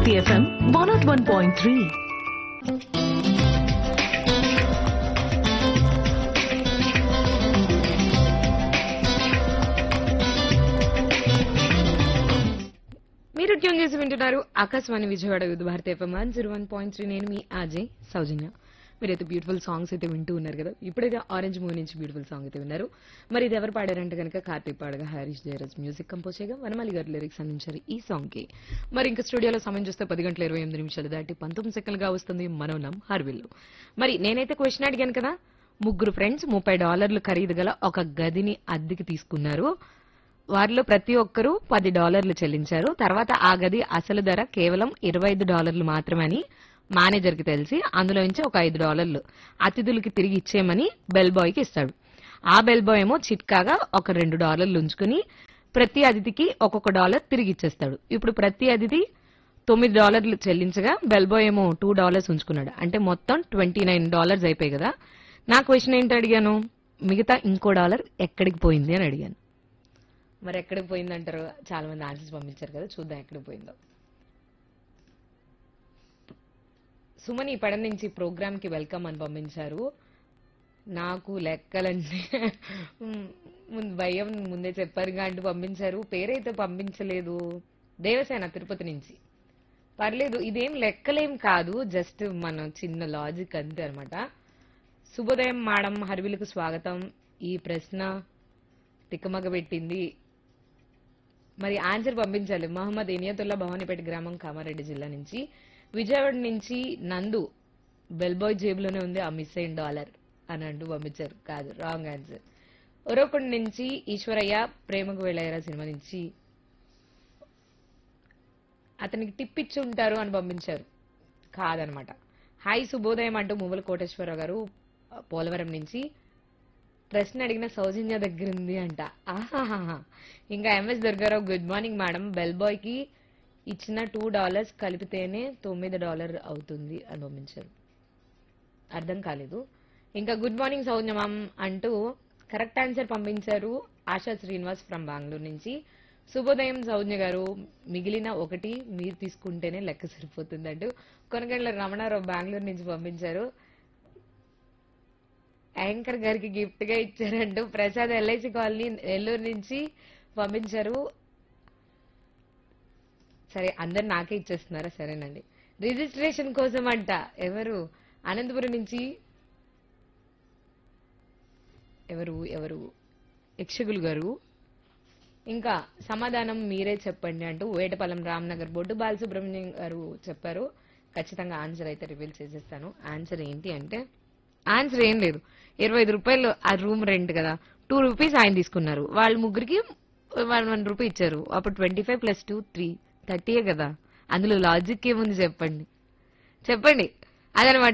Hiti FM 101.3. మీరు tune చేసి వింటున్నారు Akashvani Vijayawada Vividh Bharati FM one zero one point three నేను మీ అజయ్ సౌజన్య మీరైతే బ్యూటిఫుల్ సాంగ్స్ అయితే వింటూ ఉన్నారు కదా ఇప్పుడైతే ఆరెంజ్ మూవీ నుంచి బ్యూటిఫుల్ సాంగ్ అయితే విన్నారు మరి ఇది ఎవరు పాడారంటే కనుక కార్తీక్ పాడగా హరీష్ జయరాజ్ మ్యూజిక్ కంపోజ్ చేయగా వనమాలి గారు లిరిక్స్ అందించారు ఈ సాంగ్ కి మరి ఇంకా స్టూడియోలో సమయం చూస్తే పది గంటల ఇరవై ఎనిమిది నిమిషాలు దాటి పంతొమ్మిది సెకండ్లుగా వస్తుంది మనోనం హర్విల్లు మరి నేనైతే క్వశ్చన్ అడిగాను కదా ముగ్గురు ఫ్రెండ్స్ ముప్పై డాలర్లు ఖరీదు గల ఒక గదిని అద్దెకి తీసుకున్నారు వారిలో ప్రతి ఒక్కరూ పది డాలర్లు చెల్లించారు తర్వాత ఆ గది అసలు ధర కేవలం ఇరవై ఐదు డాలర్లు మాత్రమని మేనేజర్ కి తెలిసి అందులో నుంచి ఒక ఐదు డాలర్లు అతిథులకి తిరిగి ఇచ్చేయమని బెల్ బాయ్ కి ఇస్తాడు ఆ బెల్ బాయ్ ఏమో చిట్కాగా ఒక రెండు డాలర్లు ఉంచుకుని ప్రతి అతిథికి ఒక్కొక్క డాలర్ తిరిగి ఇచ్చేస్తాడు ఇప్పుడు ప్రతి అతిథి తొమ్మిది డాలర్లు చెల్లించగా బెల్ బాయ్ ఏమో టూ డాలర్స్ ఉంచుకున్నాడు అంటే మొత్తం ట్వంటీ నైన్ డాలర్స్ అయిపోయాయి కదా నా క్వశ్చన్ ఏంటి అడిగాను మిగతా ఇంకో డాలర్ ఎక్కడికి పోయింది అని అడిగాను మరి ఎక్కడికి పోయిందంటారు చాలా మంది ఆన్సర్స్ పంపించారు కదా చూద్దాం ఎక్కడికి పోయిందో సుమని పడ నుంచి ప్రోగ్రామ్ కి వెల్కమ్ అని పంపించారు నాకు లెక్కలంటే మ్, ముందు భయం ముందే చెప్పారు అంటూ పంపించారు పేరైతే పంపించలేదు దేవసేన తిరుపతి నుంచి పర్లేదు ఇదేం లెక్కలేం కాదు జస్ట్ మన చిన్న లాజిక్ అంతే అన్నమాట శుభోదయం మేడం హర్విలకు స్వాగతం ఈ ప్రశ్న తిక్కమగ పెట్టింది మరి ఆన్సర్ పంపించాలి మహమ్మద్ ఇనియతుల్లా భవానీపేట గ్రామం కామారెడ్డి జిల్లా నుంచి విజయవాడ నుంచి నందు బెల్బాయ్ జేబులోనే ఉంది ఆ మిస్ అయిన డాలర్ అని అంటూ పంపించారు కాదు రాంగ్ ఆన్సర్ ఒరొకొండ నుంచి ఈశ్వరయ్య ప్రేమకు వెళ్ళారా సినిమా నుంచి అతనికి టిప్ ఇచ్చి ఉంటారు అని పంపించారు కాదనమాట హాయ్ శుభోదయం అంటూ మువ్వల కోటేశ్వరరావు గారు పోలవరం నుంచి ప్రశ్న అడిగిన సౌజన్య దగ్గర ఉంది అంట ఆహాహా ఇంకా MS Durgarao good morning madam bell boy కి ఇచ్చిన టూ డాలర్స్ కలిపితేనే తొమ్మిది డాలర్ అవుతుంది అని పంపించారు అర్థం కాలేదు ఇంకా గుడ్ మార్నింగ్ సౌజన్య మ్యామ్ అంటూ కరెక్ట్ ఆన్సర్ పంపించారు ఆశా శ్రీనివాస్ ఫ్రమ్ బెంగళూరు నుంచి శుభోదయం సౌజ్ఞ గారు మిగిలిన ఒకటి మీరు తీసుకుంటేనే లెక్క సరిపోతుంది అంటూ కొనగండ్ల రమణారావు బెంగళూరు నుంచి పంపించారు యాంకర్ గారికి గిఫ్ట్ గా ఇచ్చారంటూ ప్రసాద్ ఎల్ఐసి కాలనీ నెల్లూరు నుంచి పంపించారు సరే అందరు నాకే ఇచ్చేస్తున్నారా సరేనండి రిజిస్ట్రేషన్ కోసం అంట ఎవరు అనంతపురం నుంచి ఎవరు ఎవరు యక్షగులు గారు ఇంకా సమాధానం మీరే చెప్పండి అంటూ వేటపాలెం రామ్నగర్ బొడ్డు బాలసుబ్రహ్మణ్యం గారు చెప్పారు ఖచ్చితంగా ఆన్సర్ అయితే రివీల్ చేసేస్తాను ఆన్సర్ ఏంటి అంటే ఆన్సర్ ఏం లేదు ఇరవై ఐదు రూపాయలు ఆ రూమ్ రెంట్ కదా టూ రూపీస్ ఆయన తీసుకున్నారు వాళ్ళ ముగ్గురికి వన్ వన్ రూపీ ఇచ్చారు అప్పుడు twenty five plus two three థర్టీయే కదా అందులో లాజిక్ ఏముంది చెప్పండి చెప్పండి అదనమాట